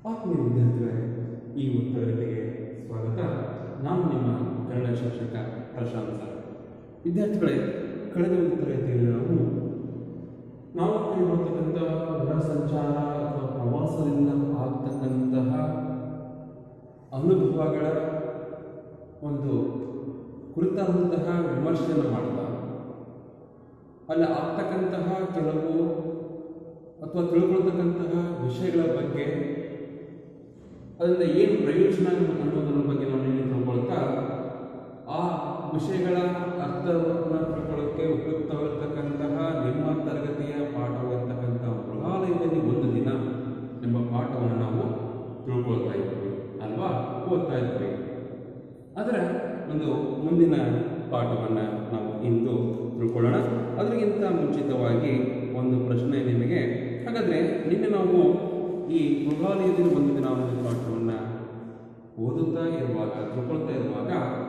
ಆತ್ಮೀಯ ವಿದ್ಯಾರ್ಥಿಗಳೇ ಈ ಒಂದು ತರಗತಿಗೆ ಸ್ವಾಗತ ನಾನು ನಿಮ್ಮ ಕನ್ನಡ ಶಿಕ್ಷಕ ಪ್ರಶಾಂತ್ ಸರ್ ವಿದ್ಯಾರ್ಥಿಗಳೇ ಕಳೆದ ಒಂದು ತರಗತಿಯಲ್ಲಿ ನಾವು ನಾವು ಕೈಗೊಳ್ತಕ್ಕಂತಹ ಹೊರ ಸಂಚಾರ ಅಥವಾ ಪ್ರವಾಸದಿಂದ ಆಗ್ತಕ್ಕಂತಹ ಅನುಭವಗಳ ಒಂದು ಕುರಿತಾದಂತಹ ವಿಮರ್ಶೆಯನ್ನು ಮಾಡ್ತಾ ಅಲ್ಲಿ ಆಗ್ತಕ್ಕಂತಹ ಕೆಲವು ಅಥವಾ ತಿಳ್ಕೊಳ್ತಕ್ಕಂತಹ ವಿಷಯಗಳ ಬಗ್ಗೆ ಅದರಿಂದ ಏನು ಪ್ರಯೋಜನ ಅನ್ನೋದರ ಬಗ್ಗೆ ನಾವು ಏನು ತಿಳ್ಕೊಳ್ತಾ ಆ ವಿಷಯಗಳ ಅರ್ಥವನ್ನು ತಿಳ್ಕೊಳ್ಳೋಕ್ಕೆ ಉಪಯುಕ್ತವಾಗಿರ್ತಕ್ಕಂತಹ ನಿಮ್ಮ ತರಗತಿಯ ಪಾಠವಾಗಿರ್ತಕ್ಕಂತಹ ಮೃಗಾಲಯದಲ್ಲಿ ಒಂದು ದಿನ ಎಂಬ ಪಾಠವನ್ನು ನಾವು ತಿಳ್ಕೊಳ್ತಾ ಇದ್ವಿ ಅಲ್ವಾ ಓದ್ತಾ ಇದ್ವಿ ಅದರ ಒಂದು ಮುಂದಿನ ಪಾಠವನ್ನು ನಾವು ಇಂದು ತಿಳ್ಕೊಳ್ಳೋಣ ಅದಕ್ಕಿಂತ ಮುಂಚಿತವಾಗಿ ಒಂದು ಪ್ರಶ್ನೆ ನಿಮಗೆ ಹಾಗಾದರೆ ನಿನ್ನೆ ನಾವು ಈ ಮೃಗಾಲಯದಲ್ಲಿ ಒಂದು ದಿನ ಒಂದು ಪಾಠವನ್ನು ಓದುತ್ತಾ ಇರುವಾಗ ತಿಳ್ಕೊಳ್ತಾ ಇರುವಾಗ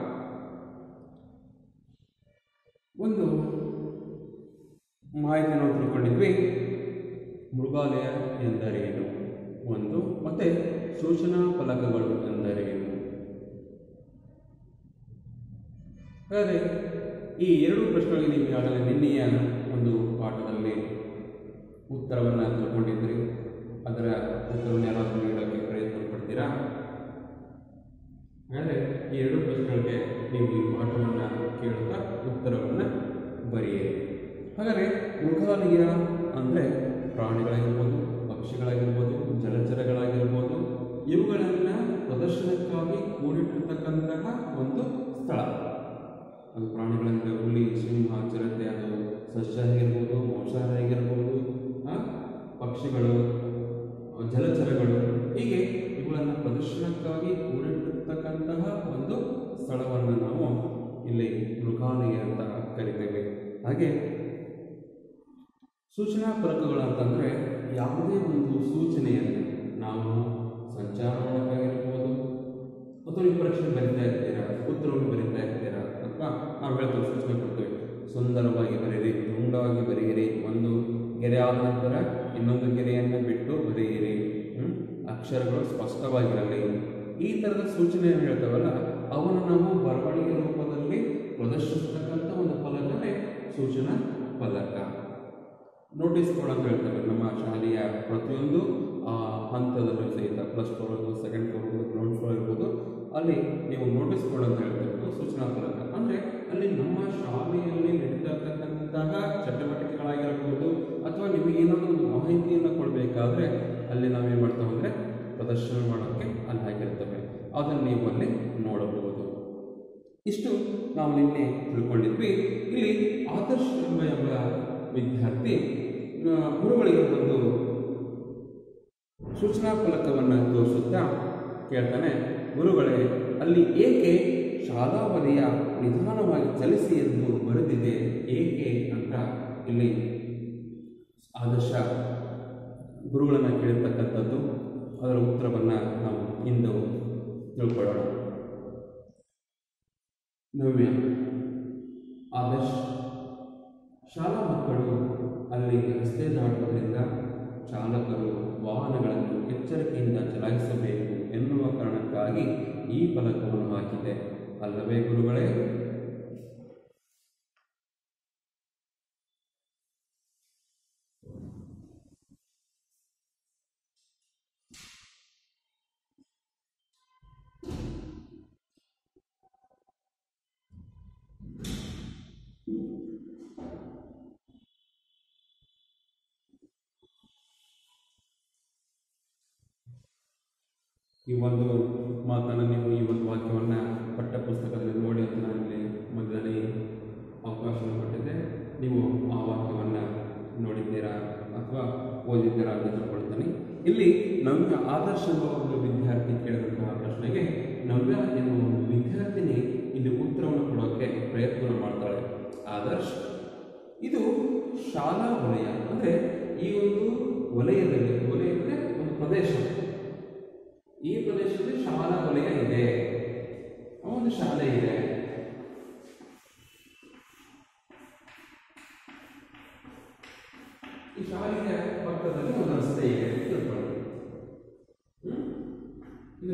ಒಂದು ಮಾಹಿತಿ ನಾವು ತಿಳ್ಕೊಂಡಿದ್ವಿ ಮೃಗಾಲಯ ಎಂದರೇನು ಒಂದು ಮತ್ತೆ ಸೂಚನಾ ಫಲಕಗಳು ಎಂದರೇನು ಹಾಗಾದರೆ ಈ ಎರಡು ಪ್ರಶ್ನೆಗಳಿಗೆ ನೀವು ಈಗಾಗಲೇ ನಿನ್ನೆಯ ಒಂದು ಪಾಠದಲ್ಲಿ ಉತ್ತರವನ್ನು ತಿಳ್ಕೊಂಡಿದ್ರಿ ಅದರ ಉತ್ತರವನ್ನು ಯಾರಾದರೂ ನೀಡೋಕ್ಕೆ ಪ್ರಯತ್ನ ಪಡ್ತೀರಾ ಹಾಗಾದರೆ ಈ ಎರಡು ಪ್ರಶ್ನೆಗಳಿಗೆ ನೀವು ಈ ಪಾಠವನ್ನು ಕೇಳುತ್ತಾ ಉತ್ತರವನ್ನು ಬರೆಯಿರಿ ಹಾಗಾದರೆ ಮೃಗಾಲಯ ಅಂದರೆ ಪ್ರಾಣಿಗಳಾಗಿರ್ಬೋದು ಪಕ್ಷಿಗಳಾಗಿರ್ಬೋದು ಜಲಚರಗಳಾಗಿರ್ಬೋದು ಇವುಗಳನ್ನು ಪ್ರದರ್ಶನಕ್ಕಾಗಿ ಕೂಡಿಟ್ಟಿರ್ತಕ್ಕಂತಹ ಒಂದು ಸ್ಥಳ ಅದು ಪ್ರಾಣಿಗಳಂದರೆ ಹುಲಿ ಸಿಂಹ ಚಿರತೆ ಅದು ಸಸ್ಯಾಹಾರಿ ಆಗಿರ್ಬೋದು ಮಾಂಸಾಹಾರಿ ಆಗಿರ್ಬೋದು ಆ, ಪಕ್ಷಿಗಳು ಆ, ಜಲಚರಗಳು ಹೀಗೆ ಇವುಗಳನ್ನು ಪ್ರದರ್ಶನಕ್ಕಾಗಿ ಕೂಡಿಟ್ಟಿರ್ತಕ್ಕಂತಹ ಒಂದು ಸ್ಥಳವನ್ನು ನಾವು ಇಲ್ಲಿ ಮೃಗಾಲಯ ಅಂತ ಕರಿತೇವೆ ಹಾಗೆ ಸೂಚನಾ ಫಲಕಗಳು ಅಂತಂದರೆ ಯಾವುದೇ ಒಂದು ಸೂಚನೆಯನ್ನು ನಾವು ಸಂಚಾರ ಮಾಡೋಕ್ಕಾಗಿರ್ಬೋದು ಅಥವಾ ನೀವು ಪರೀಕ್ಷೆ ಬರಿತಾ ಇರ್ತೀರಾ ಉತ್ತರವನ್ನು ಬರಿತಾ ಇರ್ತೀರಾ ಅಥವಾ ನಾವು ಹೇಳ್ತೇವೆ ಸೂಚನೆ ಕೊಡ್ತೇವೆ ಸುಂದರವಾಗಿ ಬರೆಯಿರಿ ದುಂಡಾಗಿ ಬರೆಯಿರಿ ಒಂದು ಗೆರೆ ಆದ ನಂತರ ಇನ್ನೊಂದು ಗೆರೆಯನ್ನು ಬಿಟ್ಟು ಬರೆಯಿರಿ ಹ್ಮ್? ಅಕ್ಷರಗಳು ಸ್ಪಷ್ಟವಾಗಿರಲಿ ಈ ಥರದ ಸೂಚನೆಯನ್ನು ಹೇಳ್ತೇವಲ್ಲ ಅವನ್ನು ನಾವು ಬರವಣಿಗೆ ರೂಪದಲ್ಲಿ ಪ್ರದರ್ಶಿಸ್ತಕ್ಕಂಥ ಒಂದು ಫಲಕವೇ ಸೂಚನಾ ಫಲಕ ನೋಟಿಸ್ ಬೋರ್ಡ್ ಅಂತ ಹೇಳ್ತೇವೆ ನಮ್ಮ ಶಾಲೆಯ ಪ್ರತಿಯೊಂದು ಆ, ಹಂತದಲ್ಲೂ ಸಹಿತ ಪ್ಲಸ್ ಫ್ಲೋರ್ ಇರ್ಬೋದು ಸೆಕೆಂಡ್ ಫ್ಲೋರ್ ಇರ್ಬೋದು ಗ್ರೌಂಡ್ ಫ್ಲೋರ್ ಇರ್ಬೋದು ಅಲ್ಲಿ ನೀವು ನೋಟಿಸ್ ಬೋರ್ಡ್ ಅಂತ ಹೇಳ್ತಿರ್ಬೋದು ಸೂಚನಾ ಫಲಕ ಅಂದರೆ ಅಲ್ಲಿ ನಮ್ಮ ಶಾಲೆಯಲ್ಲಿ ನಡೀತಾ ಇರ್ತಕ್ಕಂತಹ ಚಟುವಟಿಕೆಗಳಾಗಿರ್ಬೋದು ಅಥವಾ ನಿಮಗೆ ಏನಾದರೂ ಒಂದು ಮಾಹಿತಿಯನ್ನು ಕೊಡಬೇಕಾದ್ರೆ ಅಲ್ಲಿ ನಾವೇನು ಮಾಡ್ತೇವೆ ಅಂದರೆ ಪ್ರದರ್ಶನ ಮಾಡೋಕ್ಕೆ ಅಲ್ಲಿ ಹಾಕಿರ್ತೇವೆ ಅದನ್ನು ನೀವು ಅಲ್ಲಿ ನೋಡಬಹುದು ಇಷ್ಟು ನಾವು ನಿನ್ನೆ ತಿಳ್ಕೊಂಡಿದ್ವಿ ಇಲ್ಲಿ ಆದರ್ಶ ಎಂಬ ಎಂಬ ವಿದ್ಯಾರ್ಥಿ ಆ, ಗುರುಗಳಿಗೆ ಒಂದು ಸೂಚನಾ ಫಲಕವನ್ನು ತೋರಿಸುತ್ತಾ ಕೇಳ್ತಾನೆ ಗುರುಗಳೇ ಅಲ್ಲಿ ಏಕೆ ಶಾಲಾ ವಲಯ ನಿಧಾನವಾಗಿ ಚಲಿಸಿ ಎಂದು ಬರೆದಿದೆ ಏಕೆ ಅಂತ ಇಲ್ಲಿ ಆದರ್ಶ ಗುರುಗಳನ್ನು ಕೇಳಿರ್ತಕ್ಕಂಥದ್ದು ಅದರ ಉತ್ತರವನ್ನು ನಾವು ಇಂದು ತಿಳ್ಕೊಳ್ಳೋಣ ನವ್ಯ ಆದರ್ಶ್ ಶಾಲಾ ಮಕ್ಕಳು ಅಲ್ಲಿ ರಸ್ತೆ ದಾಟುವುದರಿಂದ ಚಾಲಕರು ವಾಹನಗಳನ್ನು ಎಚ್ಚರಿಕೆಯಿಂದ ಚಲಾಯಿಸಬೇಕು ಎನ್ನುವ ಕಾರಣಕ್ಕಾಗಿ ಈ ಫಲಕವನ್ನು ಹಾಕಿದೆ ಅಲ್ಲವೇ ಗುರುಗಳೇ ಈ ಒಂದು ಮಾತನ್ನು ನೀವು ಈ ಒಂದು ವಾಕ್ಯವನ್ನು ಪಠ್ಯಪುಸ್ತಕದಲ್ಲಿ ನೋಡಿ ಅಂತ ನನಗೆ ಮೊದಲನೇ ಅವಕಾಶವನ್ನು ಕೊಟ್ಟಿದ್ದೆ ನೀವು ಆ ವಾಕ್ಯವನ್ನು ನೋಡಿದ್ದೀರಾ ಅಥವಾ ಓದಿದ್ದೀರಾ ಅಂತ ತಿಳ್ಕೊಳ್ತೀನಿ ಇಲ್ಲಿ ನವ್ಯ ಆದರ್ಶ ಎಂಬ ಒಂದು ವಿದ್ಯಾರ್ಥಿ ಕೇಳಿದಂತಹ ಪ್ರಶ್ನೆಗೆ ನವ್ಯ ಎನ್ನುವ ಒಂದು ವಿದ್ಯಾರ್ಥಿನಿ ಇಲ್ಲಿ ಉತ್ತರವನ್ನು ಕೊಡೋಕ್ಕೆ ಪ್ರಯತ್ನ ಮಾಡ್ತಾಳೆ ಆದರ್ಶ್ ಇದು ಶಾಲಾ ವಲಯ ಅಂದರೆ ಈ ಒಂದು ವಲಯದಲ್ಲಿ ವಲಯ ಅಂದರೆ ಒಂದು ಪ್ರದೇಶ ಈ ಪ್ರದೇಶದಲ್ಲಿ ಶಾಲಾ ವಲಯ ಇದೆ ಒಂದು ಶಾಲೆ ಇದೆ ಈ ಶಾಲೆಯ ಪಕ್ಕದಲ್ಲಿ ಒಂದು ರಸ್ತೆ ಇದೆ ಅಂತ ತಿಳ್ಕೊಳ್ಳಿ ಹ್ಮ್?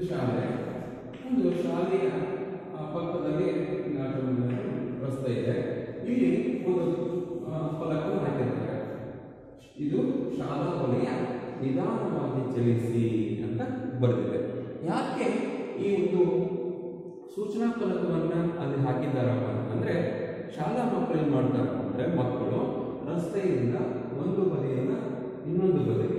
ಇದು ಶಾಲೆ ಒಂದು ಶಾಲೆಯ ಆ, ಪಕ್ಕದಲ್ಲಿ ಒಂದು ರಸ್ತೆ ಇದೆ ಇಲ್ಲಿ ಒಂದು ಆ, ಫಲಕವನ್ನು ಹಾಕಿರ್ತಾರೆ ಇದು ಶಾಲಾ ವಲಯ ನಿಧಾನವಾಗಿ ಚಲಿಸಿ ಅಂತ ಬರೆದಿದೆ ಯಾಕೆ ಈ ಒಂದು ಸೂಚನಾ ಫಲಕವನ್ನ ಅಲ್ಲಿ ಹಾಕಿದ್ದಾರಪ್ಪ ಅಂತಂದ್ರೆ ಶಾಲಾ ಮಕ್ಕಳು ಏನ್ ಮಾಡ್ತಾರಪ್ಪ ಅಂದ್ರೆ ಮಕ್ಕಳು ರಸ್ತೆಯಿಂದ ಒಂದು ಬದಿಯಿಂದ ಇನ್ನೊಂದು ಬದಿಗೆ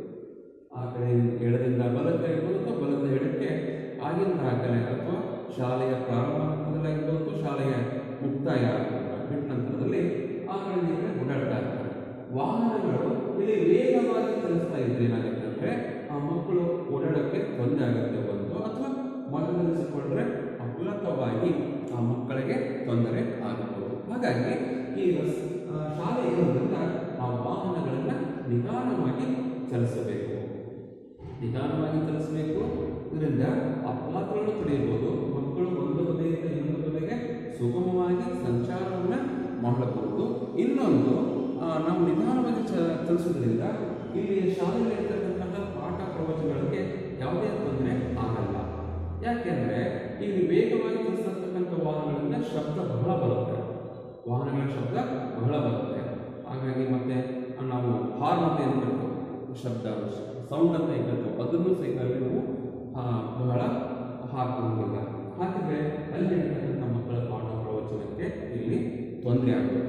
ಆ ಕಡೆ ಎಡದಿಂದ ಬಲಕ್ಕೆ ಇರ್ಬೋದು ಅಥವಾ ಬಲದಿಂದ ಎಡಕ್ಕೆ ಆಗಿಂದ ಆ ಕಡೆ ಅಥವಾ ಶಾಲೆಯ ಪ್ರಾರಂಭ ಹಂತದಲ್ಲಾಗಿರ್ಬೋದು ಶಾಲೆಯ ಮುಕ್ತಾಯ ಬಿಟ್ಟ ನಂತರದಲ್ಲಿ ಆ ಕಡೆ ಈ ಕಡೆ ಓಡಾಡ್ತಾ ಇರ್ತಾರೆ ವಾಹನಗಳು ಇಲ್ಲಿ ವೇಗವಾಗಿ ಚಲಿಸ್ತಾ ಇದ್ರೆ ಏನಾಗುತ್ತೆ ಅಂದ್ರೆ ಆ ಮಕ್ಕಳು ಓಡಾಡೋಕ್ಕೆ ತೊಂದರೆ ಆಗುತ್ತೆ ಒಂದು ಅಥವಾ ಮನವೊಲಿಸಿಕೊಂಡ್ರೆ ಅಪಘಾತವಾಗಿ ಆ ಮಕ್ಕಳಿಗೆ ತೊಂದರೆ ಆಗಬಹುದು ಹಾಗಾಗಿ ಈ ರಸ್ ಆ, ಶಾಲೆ ಇರೋದ್ರಿಂದ ಆ ವಾಹನಗಳನ್ನ ನಿಧಾನವಾಗಿ ಚಲಿಸಬೇಕು ನಿಧಾನವಾಗಿ ಚಲಿಸಬೇಕು ಇದರಿಂದ ಅಪಘಾತಗಳನ್ನು ತಡೆಯಬಹುದು ಮಕ್ಕಳು ಒಂದು ಬದಿಯಿಂದ ಇನ್ನೊಂದು ಬದಿಗೆ ಸುಗಮವಾಗಿ ಸಂಚಾರವನ್ನು ಮಾಡಬಹುದು ಇನ್ನೊಂದು ಆ, ನಾವು ನಿಧಾನವಾಗಿ ಚ ಚಲಿಸೋದ್ರಿಂದ ಇಲ್ಲಿ ಶಾಲೆಯಲ್ಲಿರ್ತಕ್ಕಂತಹ ಪಾಠ ಪ್ರವಚನಗಳಿಗೆ ಯಾವುದೇ ತೊಂದರೆ ಆಗಲ್ಲ ಯಾಕೆಂದ್ರೆ ಇಲ್ಲಿ ವೇಗವಾಗಿ ಚಲಿಸತಕ್ಕಂಥ ವಾಹನಗಳಿಂದ ಶಬ್ದ ಬಹಳ ಬರುತ್ತೆ ವಾಹನಗಳ ಶಬ್ದ ಬಹಳ ಬರುತ್ತೆ ಹಾಗಾಗಿ ಮತ್ತೆ ನಾವು ಹಾರ್ನ್ ಅಂತ ಏನು ಕರಿತೀವಿ ಶಬ್ದ ಸೌಂಡ್ ಅಂತ ಏನು ಕರಿತೀವಿ ಅದನ್ನು ಸಹಿತ ಅಲ್ಲಿ ನಾವು ಆ, ಬಹಳ ಹಾಕುವುದಿಲ್ಲ ಹಾಕಿದ್ರೆ ಅಲ್ಲಿ ಇರ್ತಕ್ಕಂಥ ಮಕ್ಕಳ ಪಾಠ ಪ್ರವಚನಕ್ಕೆ ಇಲ್ಲಿ ತೊಂದರೆ ಆಗುತ್ತೆ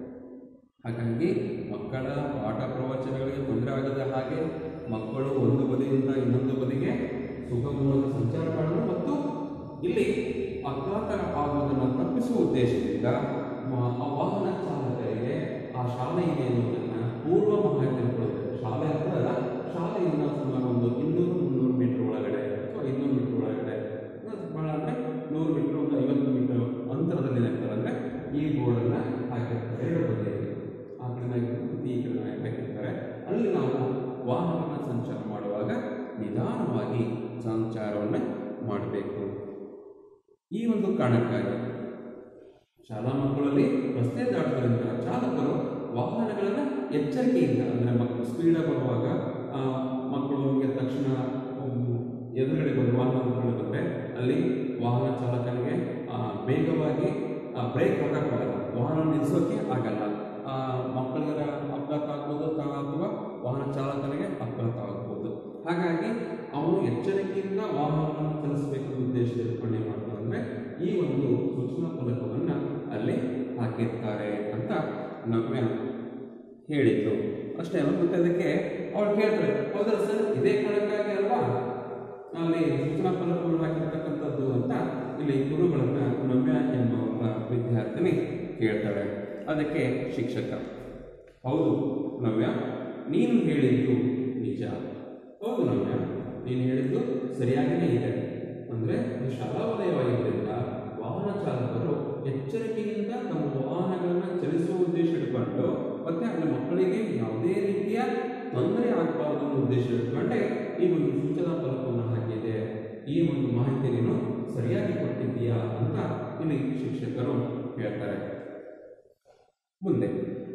ಹಾಗಾಗಿ ಮಕ್ಕಳ ಪಾಠ ಪ್ರವಚನಗಳಿಗೆ ತೊಂದರೆ ಆಗದ ಹಾಗೆ ಮಕ್ಕಳು ಒಂದು ಬದಿಯಿಂದ ಇನ್ನೊಂದು ಬದಿಗೆ ಸುಗಮವಾಗಿ ಸಂಚಾರ ಮಾಡಲು ಮತ್ತು ಇಲ್ಲಿ ಅಪಘಾತ ಆಗುವುದನ್ನು ತಪ್ಪಿಸುವ ಉದ್ದೇಶದಿಂದ ಮ- ಆ ವಾಹನ ಚಾಲಕರಿಗೆ ಆ ಶಾಲೆ ಇದೆ ಅನ್ನೋದನ್ನ ಪೂರ್ವ ಮಾಹಿತಿ ಕೊಡಬೇಕು ಶಾಲೆ ಅಂತ ಅಲ್ಲ ಶಾಲೆಯಿಂದ ಸುಮಾರು ಒಂದು ಇನ್ನೂರು ಮುನ್ನೂರು ಮೀಟರ್ ಒಳಗಡೆ ಅಥವಾ ಇನ್ನೂರು ಮೀಟರ್ ಒಳಗಡೆ ಬಹಳ ಅಂದರೆ ನೂರು ಮೀಟರ್ ಒಂದು ಐವತ್ತು ಮೀಟರ್ ಅಂತರದಲ್ಲಿ ಏನಾಗ್ತಾರೆ ಅಂದರೆ ಈ ಬೋರ್ಡನ್ನು ಹಾಕಿರ್ತಾರೆ ಎರಡು ಬದಿಯಲ್ಲಿ ಆ ಕಡೆ ಈ ಕಡೆ ಹಾಕಿರ್ತಾರೆ ಅಲ್ಲಿ ನಾವು ವಾಹನವನ್ನು ಸಂಚಾರ ಮಾಡುವಾಗ ನಿಧಾನವಾಗಿ ಸಂಚಾರವನ್ನು ಮಾಡಬೇಕು ಈ ಒಂದು ಕಾರಣಕ್ಕಾಗಿ ಶಾಲಾ ಮಕ್ಕಳಲ್ಲಿ ರಸ್ತೆ ದಾಟುವುದರಿಂದ ಚಾಲಕರು ವಾಹನಗಳನ್ನು ಎಚ್ಚರಿಕೆಯಿಂದ ಅಂದರೆ ಮಕ್ಕಳು ಸ್ಪೀಡಾಗಿ ಬರುವಾಗ ಆ, ಮಕ್ಕಳು ನಮಗೆ ತಕ್ಷಣ ಒಂದು ಎದುರುಗಡೆ ಬಂದು ವಾಹನಗಳು ಬಂದರೆ ಅಲ್ಲಿ ವಾಹನ ಚಾಲಕನಿಗೆ ಆ, ವೇಗವಾಗಿ ಬ್ರೇಕ್ ಹಾಕೋಕ್ಕಾಗಲ್ಲ ವಾಹನ ನಿಲ್ಲಿಸೋಕೆ ಆಗಲ್ಲ ಆ, ಮಕ್ಕಳಿಗೆ ಅಪಘಾತ ಆಗ್ಬೋದು ತ- ಅಥವಾ ವಾಹನ ಚಾಲಕನಿಗೆ ಅಪಘಾತ ಆಗ್ಬೋದು ಹಾಗಾಗಿ ಅವನು ಎಚ್ಚರಿಕೆಯಿಂದ ವಾಹನವನ್ನು ಚಲಿಸಬೇಕು ಅನ್ನೋ ಉದ್ದೇಶ ಇಟ್ಕೊಂಡು ಏನು ಮಾಡ್ತಾರೆ ಅಂದರೆ ಈ ಒಂದು ಸೂಚನಾ ಫಲಕವನ್ನು ಅಲ್ಲಿ ಹಾಕಿರ್ತಾರೆ ಅಂತ ನವ್ಯ ಹೇಳಿದ್ರು ಅಷ್ಟೇ ಅಲ್ಲ ಮತ್ತೆ ಅದಕ್ಕೆ ಅವಳು ಕೇಳ್ತಾರೆ ಹೌದಾ ಸರ್ ಇದೇ ಕಾರಣಕ್ಕಾಗಿ ಅಲ್ವಾ ಅಲ್ಲಿ ಸೂಚನಾ ಫಲಕವನ್ನು ಹಾಕಿರ್ತಕ್ಕಂಥದ್ದು ಅಂತ ಇಲ್ಲಿ ಗುರುಗಳನ್ನ ನವ್ಯ ಎಂಬ ಒಬ್ಬ ವಿದ್ಯಾರ್ಥಿನಿ ಕೇಳ್ತಾಳೆ ಅದಕ್ಕೆ ಶಿಕ್ಷಕ ಹೌದು ನವ್ಯ ನೀನು ಹೇಳಿದ್ದು ನಿಜ ಹೌದು ನವ್ಯ ನೀನು ಹೇಳಿದ್ದು ಸರಿಯಾಗಿಯೇ ಇದೆ ಅಂದರೆ ಇದು ಶಾಲಾ ವಲಯವಾಗಿದ್ದರಿಂದ ವಾಹನ ಚಾಲಕರು ಎಚ್ಚರಿಕೆಯಿಂದ ತಮ್ಮ ವಾಹನಗಳನ್ನು ಚಲಿಸುವ ಉದ್ದೇಶ ಇಟ್ಕೊಂಡು ಮತ್ತೆ ಅಲ್ಲಿ ಮಕ್ಕಳಿಗೆ ಯಾವುದೇ ರೀತಿಯ ತೊಂದರೆ ಆಗಬಾರದು ಅನ್ನೋ ಉದ್ದೇಶ ಇಟ್ಕೊಂಡೆ ಈ ಒಂದು ಸೂಚನಾ ಫಲಕವನ್ನು ಹಾಕಿದೆ ಈ ಒಂದು ಮಾಹಿತಿ ನೀನು ಸರಿಯಾಗಿ ಕೊಟ್ಟಿದ್ದೀಯಾ ಅಂತ ಇಲ್ಲಿ ಶಿಕ್ಷಕರು ಹೇಳ್ತಾರೆ ಮುಂದೆ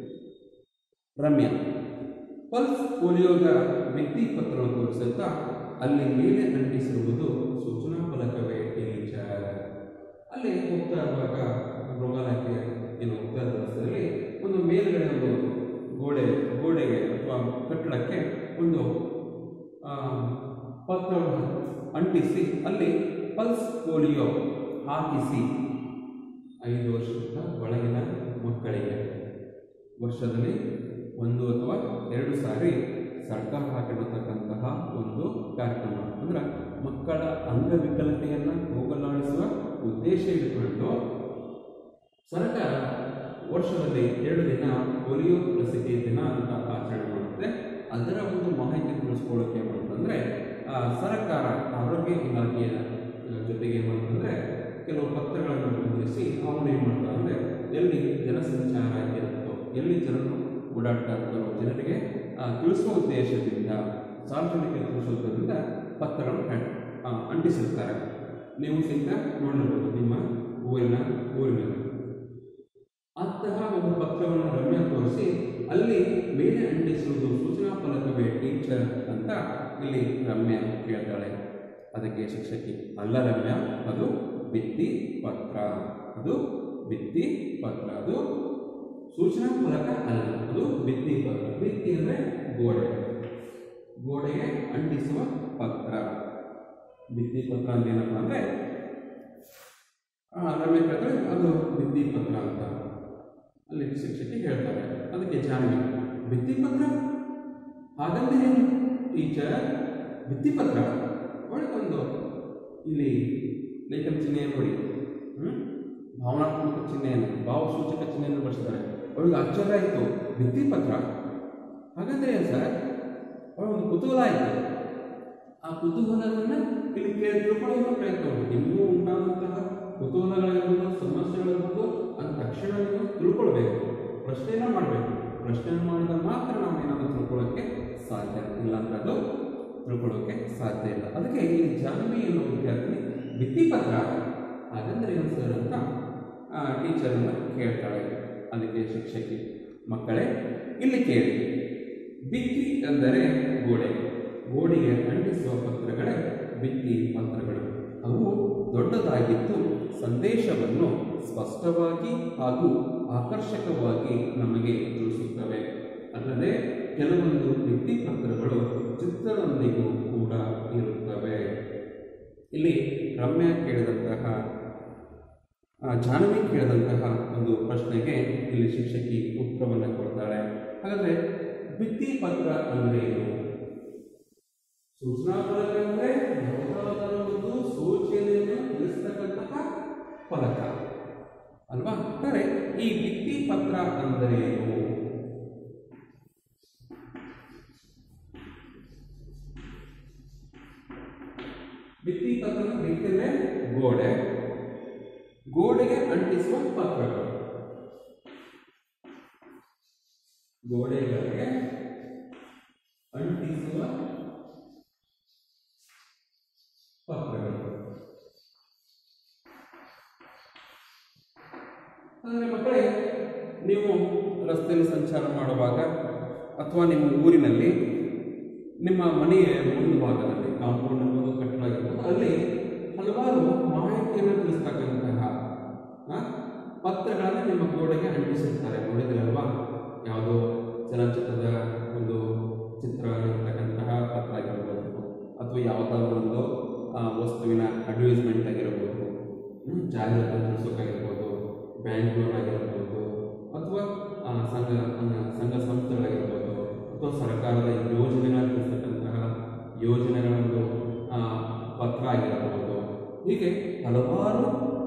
ರಮ್ಯಾ ಪಲ್ಸ್ ಪೋಲಿಯೋದ ವ್ಯಕ್ತಿ ಪತ್ರವನ್ನು ತೋರಿಸುತ್ತಾ ಅಲ್ಲಿ ಮೇಲೆ ಅಂಟಿಸಿರುವುದು ಸೂಚನಾ ಫಲಕವೇ ಟೀಚರ್ ಅಲ್ಲಿ ಹೋಗ್ತಾ ಇರುವಾಗ ಮೃಗಾಲಯಕ್ಕೆ ಏನು ಹೋಗ್ತಾ ಇದ್ದ ರಸ್ತೆಯಲ್ಲಿ ಒಂದು ಮೇಲ್ಗಡೆ ಒಂದು ಗೋಡೆ ಗೋಡೆಗೆ ಅಥವಾ ಕಟ್ಟಡಕ್ಕೆ ಒಂದು ಆ, ಪತ್ರವನ್ನು ಅಂಟಿಸಿ ಅಲ್ಲಿ ಪಲ್ಸ್ ಪೋಲಿಯೋ ಹಾಕಿಸಿ ಐದು ವರ್ಷದ ಒಳಗಿನ ಮಕ್ಕಳಿಗೆ ವರ್ಷದಲ್ಲಿ ಒಂದು ಅಥವಾ ಎರಡು ಸಾರಿ ಸರ್ಕಾರ ಹಾಕಿರತಕ್ಕಂತಹ ಒಂದು ಕಾರ್ಯಕ್ರಮ ಅಂದ್ರೆ ಮಕ್ಕಳ ಅಂಗವಿಕಲತೆಯನ್ನು ಹೋಗಲಾಡಿಸುವ ಉದ್ದೇಶ ಇಟ್ಟುಕೊಂಡು ಸರ್ಕಾರ ವರ್ಷದಲ್ಲಿ ಎರಡು ದಿನ ಪೋಲಿಯೋ ಲಸಿಕೆ ದಿನ ಅಂತ ಆಚರಣೆ ಮಾಡುತ್ತೆ ಅದರ ಒಂದು ಮಾಹಿತಿ ತಿಳಿಸ್ಕೊಳ್ಳೋಕೆ ಏನು ಮಾಡ್ತಂದ್ರೆ ಆ, ಸರ್ಕಾರ ಆರೋಗ್ಯ ಇಲಾಖೆಯ ಆ, ಜೊತೆಗೆ ಏನು ಮಾಡ್ತಂದ್ರೆ ಕೆಲವು ಪತ್ರಗಳನ್ನು ಮುದ್ರಿಸಿ ಅವನು ಏನು ಮಾಡ್ತಾರೆ ಅಂದರೆ ಎಲ್ಲಿ ಜನಸಂಚಾರ ಇರುತ್ತೋ ಎಲ್ಲಿ ಜನರು ಓಡಾಡ್ತಾ ಇರ್ತಾರೋ ಜನರಿಗೆ ಆ, ತಿಳಿಸುವ ಉದ್ದೇಶದಿಂದ ಸಾರ್ವಜನಿಕರಿಗೆ ತಿಳಿಸೋದ್ರಿಂದ ಪತ್ರಗಳನ್ನು ಹಂ- ಆ, ಅಂಟಿಸಿರ್ತಾರೆ ನೀವು ಸಹಿತ ನೋಡಿರ್ಬೋದು ನಿಮ್ಮ ಊರಿನ ಊರಿನಲ್ಲಿ ಅಂತಹ ಒಂದು ಪತ್ರವನ್ನು ರಮ್ಯಾ ತೋರಿಸಿ ಅಲ್ಲಿ ಮೇಲೆ ಅಂಟಿಸುವುದು ಸೂಚನಾ ಫಲಕವೇ ಟೀಚರ್ ಅಂತ ಇಲ್ಲಿ ರಮ್ಯಾ ಕೇಳ್ತಾಳೆ ಅದಕ್ಕೆ ಶಿಕ್ಷಕಿ ಅಲ್ಲ ರಮ್ಯ ಅದು ಭಿತ್ತಿ ಪತ್ರ ಅದು ಭಿತ್ತಿ ಪತ್ರ ಅದು ಸೂಚನಾ ಫಲಕ ಅಲ್ಲ ಅದು ಭಿತ್ತಿ ಪತ್ರ ಭಿತ್ತಿ ಅಂದರೆ ಗೋಡೆ ಗೋಡೆಗೆ ಅಂಟಿಸುವ ಪತ್ರ ಭಿತ್ತಿ ಪತ್ರ ಅಂದ್ರೆ ಏನಪ್ಪ ಅಂದರೆ ರಮ್ಯ ಕೇಳಿದ್ರೆ ಅದು ಭಿತ್ತಿ ಪತ್ರ ಅಂತ ಅಲ್ಲಿ ಶಿಕ್ಷಕಿ ಹೇಳ್ತಾರೆ ಅದಕ್ಕೆ ಜಾನ್ವಿ ಭಿತ್ತಿ ಪತ್ರ ಹಾಗಂದ್ರೆ ಏನು ಟೀಚರ್ ಭಿತ್ತಿ ಪತ್ರ ಒಳಗೊಂದು ಇಲ್ಲಿ ಲೇಖನ ಚಿಹ್ನೆಯನ್ನು ನೋಡಿ ಹ್ಮ್? ಭಾವನಾತ್ಮಕ ಚಿಹ್ನೆಯನ್ನು ಭಾವಸೂಚಕ ಚಿಹ್ನೆಯನ್ನು ಬಳಸಿದ್ದಾರೆ ಅವಳಿಗೆ ಆಶ್ಚರ್ಯ ಆಯಿತು ಭಿತ್ತಿ ಪತ್ರ ಹಾಗಂದ್ರೆ ಏನು ಸರ್ ಅವಳ ಒಂದು ಕುತೂಹಲ ಆಯಿತು ಆ ಕುತೂಹಲವನ್ನು ಇಲ್ಲಿ ಕೇಳಿ ತಿಳ್ಕೊಳ್ಳುವ ಪ್ರಯತ್ನ ಮಾಡಿ ನಿಮಗೂ ಉಂಟಾದಂತಹ ಕುತೂಹಲಗಳಿರ್ಬೋದು ಸಮಸ್ಯೆಗಳಿರ್ಬೋದು ಅಂತ ತಕ್ಷಣ ನೀವು ತಿಳ್ಕೊಳ್ಬೇಕು ಪ್ರಶ್ನೆನ ಮಾಡಬೇಕು ಪ್ರಶ್ನೆ ಮಾಡಿದಾಗ ಮಾತ್ರ ನಾವು ಏನಾದರೂ ತಿಳ್ಕೊಳ್ಳೋಕ್ಕೆ ಸಾಧ್ಯ ಇಲ್ಲ ಅಂದ್ರೆ ಅದು ತಿಳ್ಕೊಳ್ಳೋಕ್ಕೆ ಸಾಧ್ಯ ಇಲ್ಲ ಅದಕ್ಕೆ ಈ ಜಾನ್ವಿ ಎನ್ನುವ ವಿದ್ಯಾರ್ಥಿ ಭಿತ್ತಿಪತ್ರ ಹಾಗಂದ್ರೆ ಏನು ಸರ್ ಅಂತ ಟೀಚರನ್ನು ಕೇಳ್ತಾಳೆ ಅದಕ್ಕೆ ಶಿಕ್ಷಕಿ ಮಕ್ಕಳೇ ಇಲ್ಲಿ ಕೇಳಿ ಭಿತ್ತಿ ಎಂದರೆ ಗೋಡೆ ಗೋಡೆಗೆ ಅಂಟಿಸುವ ಪತ್ರಗಳೇ ಭಿತ್ತಿ ಪತ್ರಗಳು ಅವು ದೊಡ್ಡದಾಗಿದ್ದು ಸಂದೇಶವನ್ನು ಸ್ಪಷ್ಟವಾಗಿ ಹಾಗೂ ಆಕರ್ಷಕವಾಗಿ ನಮಗೆ ತಿಳಿಸುತ್ತವೆ ಅಲ್ಲದೆ ಕೆಲವೊಂದು ಭಿತ್ತಿ ಪತ್ರಗಳು ಚಿತ್ರದೊಂದಿಗೂ ಕೂಡ ಇರುತ್ತವೆ ಇಲ್ಲಿ ರಮ್ಯ ಕೇಳಿದಂತಹ ಆ, ಜಾಹ್ನವಿ ಕೇಳಿದಂತಹ ಒಂದು ಪ್ರಶ್ನೆಗೆ ಇಲ್ಲಿ ಶಿಕ್ಷಕಿ ಉತ್ತರವನ್ನು ಕೊಡ್ತಾಳೆ ಹಾಗಾದ್ರೆ ಭಿತ್ತಿ ಪತ್ರ ಅಂದ್ರೆ ಏನು ಸೂಚನಾ ಫಲಕ ಅಂದ್ರೆ ಯಾವುದಾದರೂ ಒಂದು ಸೂಚನೆಯನ್ನು ತಿಳಿಸ್ತಕ್ಕಂತಹ ಫಲಕ ಅಲ್ವಾ ಅಂದರೆ ಈ ಭಿತ್ತಿ ಪತ್ರ ಅಂದರೆ ಏನು ಭಿತ್ತಿ ಪತ್ರ ಭಿತ್ತಿ ಅಂದ್ರೆ ಗೋಡೆ ಗೋಡೆಗೆ ಅಂಟಿಸುವ ಪತ್ರಗಳು ಗೋಡೆಗಳಿಗೆ ಅಂಟಿಸುವ ಪತ್ರಗಳು ಅಂದರೆ ಮಕ್ಕಳೇ ನೀವು ರಸ್ತೆಯಲ್ಲಿ ಸಂಚಾರ ಮಾಡುವಾಗ ಅಥವಾ ನಿಮ್ಮ ಊರಿನಲ್ಲಿ ನಿಮ್ಮ ಮನೆಯ ಮುಂಭಾಗದಲ್ಲಿ ಕಾಂಪೌಂಡ್ ಇರ್ಬೋದು ಕಟ್ಟಡ ಇರ್ಬೋದು ಅಲ್ಲಿ ಹಲವಾರು ಮಾಹಿತಿಯನ್ನು ತಿಳಿಸ್ತಕ್ಕಂತಹ ಆ, ಪತ್ರಗಳನ್ನು ನಿಮ್ಮ ಗೋಡೆಗೆ ಅಂಟಿಸಿರ್ತಾರೆ ನೋಡಿದ್ರಲ್ವಾ ಯಾವುದೋ ಚಲನಚಿತ್ರದ ಒಂದು ಚಿತ್ರ ಇರ್ತಕ್ಕಂತಹ ಪತ್ರ ಆಗಿರ್ಬೋದು ಅಥವಾ ಯಾವುದಾದ್ರೂ ಒಂದು ಆ, ವಸ್ತುವಿನ ಅಡ್ವರ್ಟೈಸ್ಮೆಂಟ್ ಆಗಿರ್ಬೋದು ಹ್ಮ್, ಜಾಹೀರಾತು ತಿಳಿಸೋಕ್ಕಾಗಿರ್ಬೋದು ಬ್ಯಾಂಕ್ ಲೋನ್ ಆಗಿರ್ಬೋದು ಅಥವಾ ಆ, ಸಂಘ ಆ, ಸಂಘ ಸಂಸ್ಥೆಗಳಾಗಿರ್ಬೋದು ಅಥವಾ ಸರ್ಕಾರದ ಯೋಜನೆಗಳ ತಿಳಿಸ್ತಕ್ಕಂತಹ ಯೋಜನೆಗಳ ಒಂದು ಆ, ಪತ್ರ ಆಗಿರಬಹುದು ಹೀಗೆ ಹಲವಾರು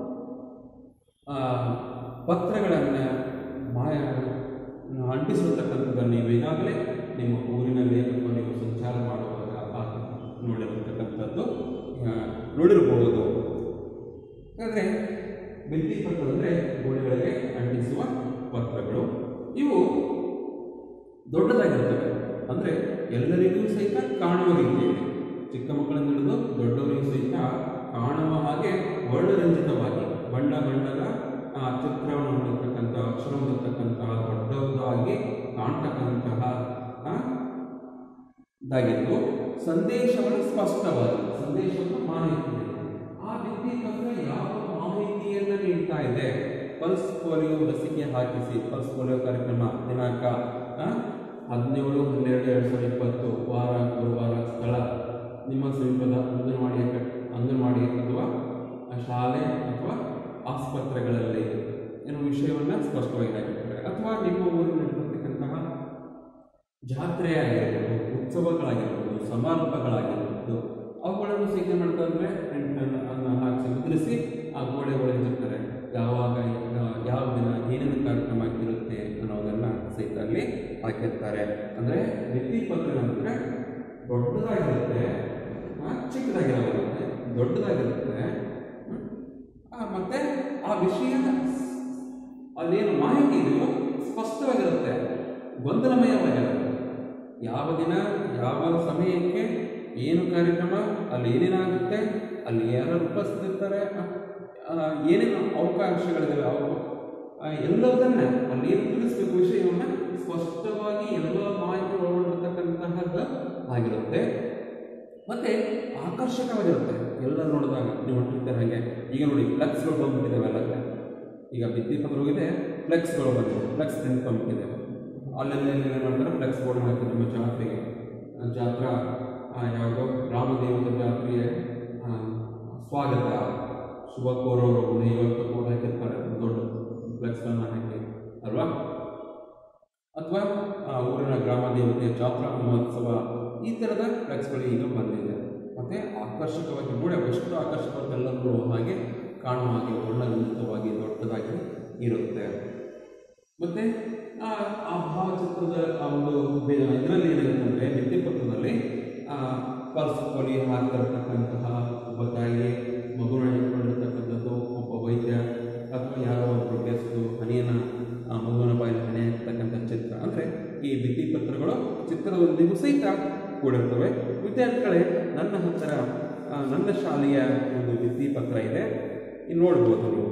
ಆ, ಪತ್ರಗಳನ್ನು ಮಾಯ ಅಂಟಿಸಿರ್ತಕ್ಕಂಥದ್ದನ್ನು ನೀವು ಈಗಾಗಲೇ ನಿಮ್ಮ ಊರಿನಲ್ಲಿ ಅಥವಾ ನೀವು ಸಂಚಾರ ಮಾಡುವಾಗ ಆ ನೋಡಿರತಕ್ಕಂಥದ್ದು ಆ, ನೋಡಿರಬಹುದು ಹಾಗಾದರೆ ಭಿತ್ತಿ ಪತ್ರ ಅಂದರೆ ಗೋಡೆಗಳಿಗೆ ಅಂಟಿಸುವ ಪತ್ರಗಳು ಇವು ದೊಡ್ಡದಾಗಿರ್ತವೆ ಅಂದರೆ ಎಲ್ಲರಿಗೂ ಸಹಿತ ಕಾಣುವ ರೀತಿಯಲ್ಲಿ ಚಿಕ್ಕ ಮಕ್ಕಳಿಂದ ಹಿಡಿದು ದೊಡ್ಡವರಿಗೂ ಸಹಿತ ಕಾಣುವ ಹಾಗೆ ವರ್ಣರಂಜಿತವಾಗಿ ಬಣ್ಣ ಬಣ್ಣದ ಆ, ಚಿತ್ರವನ್ನು ಹೊಂದಿರತಕ್ಕಂಥ ಅಕ್ಷರ ಹೊಂದಿರತಕ್ಕಂತಹ ದೊಡ್ಡದಾಗಿ ಕಾಣ್ತಕ್ಕಂತಹ ಆ, ಇದಾಗಿದ್ದು ಸಂದೇಶವನ್ನು ಸ್ಪಷ್ಟವಾಗಿ ಸಂದೇಶವನ್ನು ಮಾಹಿತಿ ಆ ಭಿತ್ತಿ ಪತ್ರ ಯಾವ ಮಾಹಿತಿಯನ್ನು ನೀಡ್ತಾ ಇದೆ ಪಲ್ಸ್ ಪೋಲಿಯೋ ಲಸಿಕೆ ಹಾಕಿಸಿ ಪಲ್ಸ್ ಪೋಲಿಯೋ ಕಾರ್ಯಕ್ರಮ ದಿನಾಂಕ ಆ, ಹದಿನೇಳು ಹನ್ನೆರಡು ಎರಡು ಸಾವಿರದ ಇಪ್ಪತ್ತು ವಾರ ಗುರುವಾರ ಸ್ಥಳ ನಿಮ್ಮ ಸಮೀಪದ ಅಂಗನವಾಡಿಯ ಕಟ್ ಅಂಗನವಾಡಿ ಅಥವಾ ಆ ಶಾಲೆ ಅಥವಾ ಆಸ್ಪತ್ರೆಗಳಲ್ಲಿ ಏನೋ ವಿಷಯವನ್ನು ಸ್ಪಷ್ಟವಾಗಿ ಹಾಕಿರ್ತಾರೆ ಅಥವಾ ನಿಮ್ಮ ಊರಿನಲ್ಲಿ ನಡೆದಿರ್ತಕ್ಕಂತಹ ಜಾತ್ರೆ ಆಗಿರ್ಬೋದು ಉತ್ಸವಗಳಾಗಿರ್ಬೋದು ಸಮಾರಂಭಗಳಾಗಿರ್ಬೋದು ಅವುಗಳನ್ನು ಸಹಿತ ಮಾಡ್ತಾ ಇದ್ರೆ ಪ್ರಿಂಟನ್ನು ಅನ್ನು ಹಾಕಿಸಿ ಮುದ್ರಿಸಿ ಆ ಗೋಡೆ ಒಳಗಿರ್ತಾರೆ ಯಾವಾಗ ಯಾ- ಯಾವ ದಿನ ಏನೇನು ಕಾರ್ಯಕ್ರಮ ಇರುತ್ತೆ ಅನ್ನೋದನ್ನು ಸಹಿತ ಅಲ್ಲಿ ಹಾಕಿರ್ತಾರೆ ಅಂದರೆ ಭಿತ್ತಿ ಪತ್ರ ಅಂದರೆ ದೊಡ್ಡದಾಗಿರುತ್ತೆ ಆ, ಚಿಕ್ಕದಾಗಿರೋದಿರುತ್ತೆ ದೊಡ್ಡದಾಗಿರುತ್ತೆ ಹ್ಮ್. ಆ, ಮತ್ತೆ ಆ ವಿಷಯ ಅದೇನು ಮಾಹಿತಿ ಇದೆಯೋ ಸ್ಪಷ್ಟವಾಗಿರುತ್ತೆ ಗೊಂದಲಮಯವಾಗಿರುತ್ತೆ ಯಾವ ದಿನ ಯಾವ ಸಮಯಕ್ಕೆ ಏನು ಕಾರ್ಯಕ್ರಮ ಅಲ್ಲಿ ಏನೇನಾಗುತ್ತೆ ಅಲ್ಲಿ ಯಾರು ಉಪಸ್ಥಿತಿರ್ತಾರೆ ಆ, ಏನೇನು ಅವಕಾಶಗಳಿದ್ದಾವೆ ಅವು ಆ, ಎಲ್ಲದನ್ನ ಅಲ್ಲಿ ಏನು ತಿಳಿಸ್ಬೇಕು ವಿಷಯವನ್ನು ಸ್ಪಷ್ಟವಾಗಿ ಎಲ್ಲ ಮಾಹಿತಿ ಒಳಗೊಂಡಿರ್ತಕ್ಕಂತಹದ್ದು ಆಗಿರುತ್ತೆ ಮತ್ತೆ ಆಕರ್ಷಕವಾಗಿರುತ್ತೆ ಎಲ್ಲರೂ ನೋಡಿದಾಗ ನೀವು ಹೊಂಟಿರ್ತಾರೆ ಹಾಗೆ ಈಗ ನೋಡಿ ಫ್ಲೆಕ್ಸ್ಗಳು ಬಂದ್ಬಿಟ್ಟಿದ್ದಾವೆ ಎಲ್ಲ ಈಗ ಭಿತ್ತಿಪತ್ರ ಹೋಗಿದೆ ಫ್ಲೆಕ್ಸ್ಗಳು ಬಂದಿದೆ ಫ್ಲೆಕ್ಸ್ ಪ್ರಿಂಟ್ ಬಂದ್ಬಿಟ್ಟಿದೆ ಅಲ್ಲೆಲ್ಲ ಏನು ಮಾಡ್ತಾರೆ ಫ್ಲೆಕ್ಸ್ ಬೋರ್ಡ್ ಮಾಡ್ತಾರೆ ನಮ್ಮ ಜಾತ್ರೆಗೆ ಆ, ಜಾತ್ರಾ ಆ, ಯಾವುದೋ ರಾಮದೇವರ ಜಾತ್ರೆಗೆ ಆ, ಸ್ವಾಗತ ಶುಭ ಕೋರೋರು ಇವತ್ತು ಕೂಡ ಹಾಕಿರ್ತಾರೆ ದೊಡ್ಡ ಫ್ಲೆಕ್ಸ್ಗಳನ್ನ ಹಾಕಿ ಅಲ್ವಾ ಅಥವಾ ಆ, ಊರಿನ ಗ್ರಾಮ ದೇವತೆಯ ಜಾತ್ರಾ ಮಹೋತ್ಸವ ಈ ಥರದ ಫ್ಲೆಕ್ಸ್ಗಳು ಈಗ ಬಂದಿದೆ ಮತ್ತು ಆಕರ್ಷಕವಾಗಿ ನೋಡಿ ಅವು ಎಷ್ಟು ಆಕರ್ಷಕವಾಗಿ ಎಲ್ಲರೂ ಹಾಗೆ ಕಾಣುವ ಹಾಗೆ ವರ್ಣರಂಜಿತವಾಗಿ ದೊಡ್ಡದಾಗಿ ಇರುತ್ತೆ ಮತ್ತು ಆ ಆ ಭಾವಚಿತ್ರದ ಆ ಒಂದು ಬೆ- ಇದರಲ್ಲಿ ಏನಿರುತ್ತೆ ಅಂದರೆ ಭಿತ್ತಿಪತ್ರದಲ್ಲಿ ಪಲ್ಸ್ ಕೊಲಿ ಹಾಕಿರ್ತಕ್ಕಂತಹ ಒಬ್ಬ ತಾಯಿ ಮಗುನ ಇಟ್ಕೊಂಡಿರ್ತಕ್ಕಂಥದ್ದು ಒಬ್ಬ ವೈದ್ಯ ಅಥವಾ ಯಾರೋ ಒಬ್ಬರು ಗೆಸ್ಟು ಹನಿಯನ್ನ ಆ ಮಗುವಿನ ಬಾಯಲ್ಲಿ ಹಣೆ ಹಾಕ್ತಕ್ಕಂಥ ಚಿತ್ರ ಅಂದರೆ ಈ ಭಿತ್ತಿಪತ್ರಗಳು ಚಿತ್ರದೊಂದಿಗೂ ಸಹಿತ ಕೂಡಿರ್ತವೆ ವಿದ್ಯಾರ್ಥಿಗಳೇ ನನ್ನ ಹತ್ತಿರ ಆ, ನನ್ನ ಶಾಲೆಯ ಒಂದು ಭಿತ್ತಿಪತ್ರ ಇದೆ ಇಲ್ಲಿ ನೋಡ್ಬೋದು ನೀವು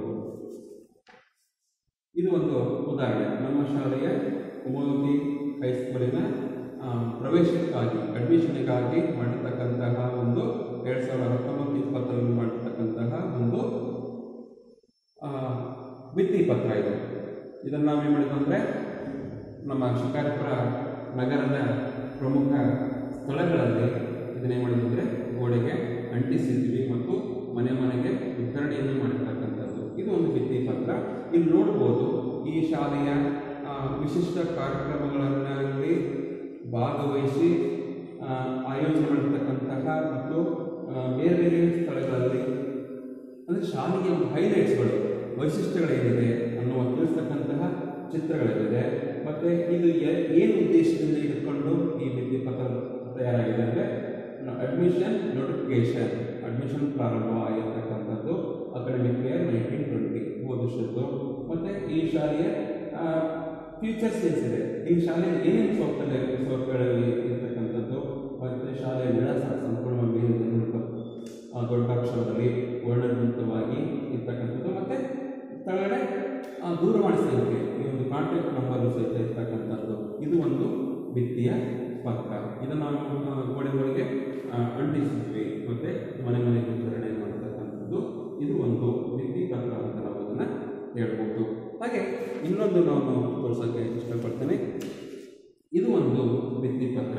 ಇದು ಒಂದು ಉದಾಹರಣೆ ನಮ್ಮ ಶಾಲೆಯ ಕುಮೋಗಿ ಹೈಸ್ಕೂಲಿನ ಆ, ಪ್ರವೇಶಕ್ಕಾಗಿ ಅಡ್ಮಿಷನ್ಗಾಗಿ ಮಾಡಿರ್ತಕ್ಕಂತಹ ಒಂದು ಎರಡು ಸಾವಿರದ ಹತ್ತೊಂಬತ್ತು ಇಪ್ಪತ್ತರಲ್ಲಿ ಮಾಡಿರ್ತಕ್ಕಂತಹ ಒಂದು ಆ, ಭಿತ್ತಿಪತ್ರ ಇದು ಇದನ್ನು ನಾವೇನು ಮಾಡಿದ್ವು ಅಂದರೆ ನಮ್ಮ ಶಿಕಾರಿಪುರ ನಗರದ ಪ್ರಮುಖ ಸ್ಥಳಗಳಲ್ಲಿ ಇದನ್ನೇನು ಮಾಡಿದ್ವಿ ಅಂದರೆ ಗೋಡೆಗೆ ಅಂಟಿಸಿದ್ವಿ ಮತ್ತು ಮನೆ ಮನೆಗೆ ವಿತರಣೆಯನ್ನು ಮಾಡಿರ್ತಕ್ಕಂಥದ್ದು ಇದು ಒಂದು ಭಿತ್ತಿಪತ್ರ ಇಲ್ಲಿ ನೋಡ್ಬೋದು ಈ ಶಾಲೆಯ ಆ, ವಿಶಿಷ್ಟ ಕಾರ್ಯಕ್ರಮಗಳಲ್ಲಿ ಭಾಗವಹಿಸಿ ಆ, ಆಯೋಜನೆ ಮಾಡಿರ್ತಕ್ಕಂತಹ ಮತ್ತು ಆ, ಬೇರೆ ಬೇರೆ ಸ್ಥಳಗಳಲ್ಲಿ ಅಂದರೆ ಶಾಲೆಯ ಒಂದು ಹೈಲೈಟ್ಸ್ಗಳು ವೈಶಿಷ್ಟ್ಯಗಳೇನಿದೆ ಅನ್ನುವ ತಿಳಿಸ್ತಕ್ಕಂತಹ ಚಿತ್ರಗಳಿದೆ ಮತ್ತು ಇದು ಎ- ಏನು ಉದ್ದೇಶದಿಂದ ಇಟ್ಕೊಂಡು ಈ ಭಿತ್ತಿಪತ್ರ ತಯಾರಾಗಿದೆ ಅಂದರೆ ಅಡ್ಮಿಷನ್ ನೋಟಿಫಿಕೇಶನ್ ಅಡ್ಮಿಷನ್ ಪ್ರಾರಂಭ ಆಗಿರ್ತಕ್ಕಂಥದ್ದು ಅಕಾಡೆಮಿಕ್ ಇಯರ್ ನೈನ್ಟೀನ್ ಟ್ವೆಂಟಿ ಓದಿಸಿದ್ದು ಮತ್ತು ಈ ಶಾಲೆಯ ಫ್ಯೂಚರ್ಸ್ ಏನಿದೆ ಈ ಶಾಲೆಯ ಏನೇನು ಸೌಕರ್ಯ ಸೌಕರ್ಯಗಳಲ್ಲಿ ಇರ್ತಕ್ಕಂಥದ್ದು ಮತ್ತು ಶಾಲೆಯ ವಿಳಾಸ ಸಂಪೂರ್ಣವಾಗಿ ಏನಿದೆ ನೋಡ್ಕೊ- ಆ, ದೊಡ್ಡ ಅಕ್ಷರದಲ್ಲಿ ವರ್ಣರಂಜಿತವಾಗಿ ಇರ್ತಕ್ಕಂಥದ್ದು ಮತ್ತು ಕೆಳಗಡೆ ಆ, ದೂರವಾಣಿ ಸಂಖ್ಯೆ ಈ ಒಂದು ಕಾಂಟ್ಯಾಕ್ಟ್ ನಂಬರ್ ಸಹಿತ ಇರ್ತಕ್ಕಂಥದ್ದು ಇದು ಒಂದು ಭಿತ್ತಿಯ ಪತ್ರ ಇದನ್ನು ನಾವು ಆ, ಗೋಡೆಗಳಿಗೆ ಆ, ಅಂಟಿಸಿದ್ವಿ ಮತ್ತು ಮನೆ ಮನೆಗೆ ವಿತರಣೆ ಮಾಡ್ತಕ್ಕಂಥದ್ದು ಇದು ಒಂದು ಭಿತ್ತಿ ಪತ್ರ ಅಂತ ನಾವು ಅದನ್ನು ಹೇಳ್ಬೋದು ಹಾಗೆ ಇನ್ನೊಂದು ನಾನು ತೋರ್ಸೋಕ್ಕೆ ಇಷ್ಟಪಡ್ತೇನೆ ಇದು ಒಂದು ಭಿತ್ತಿ ಪತ್ರ